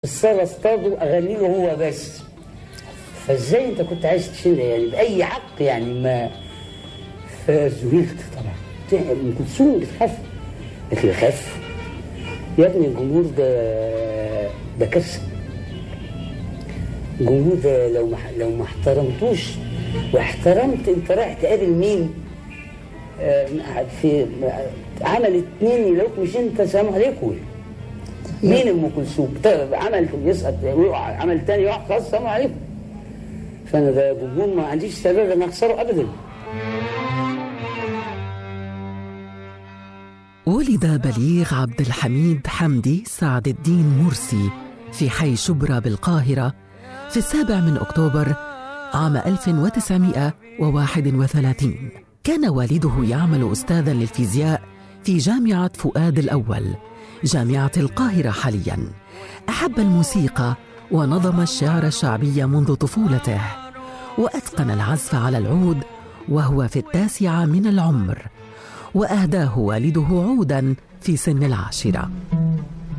الصالة اصطادوا أغني له هو بس فازاي انت كنت عايز تشيلها يعني بأي حق يعني ما فزهقت طبعا ام كلثوم بتخاف قالت لي خاف يا ابني الجمهور ده ده كارثة الجمهور ده لو ما لو ما احترمتوش واحترمت انت رايح تقابل مين آه، في عمل اتنين يلاقوك مش انت سلام عليكم مين ام كلثوم طيب عمل يسقط يقع عمل تاني يقع خلاص السلام عليكم فانا ده جمهور ما عنديش سبب ان اخسره ابدا ولد بليغ عبد الحميد حمدي سعد الدين مرسي في حي شبرا بالقاهرة في السابع من أكتوبر عام 1931 كان والده يعمل أستاذا للفيزياء في جامعة فؤاد الأول جامعة القاهرة حاليا أحب الموسيقى ونظم الشعر الشعبي منذ طفولته وأتقن العزف على العود وهو في التاسعة من العمر وأهداه والده عودا في سن العاشرة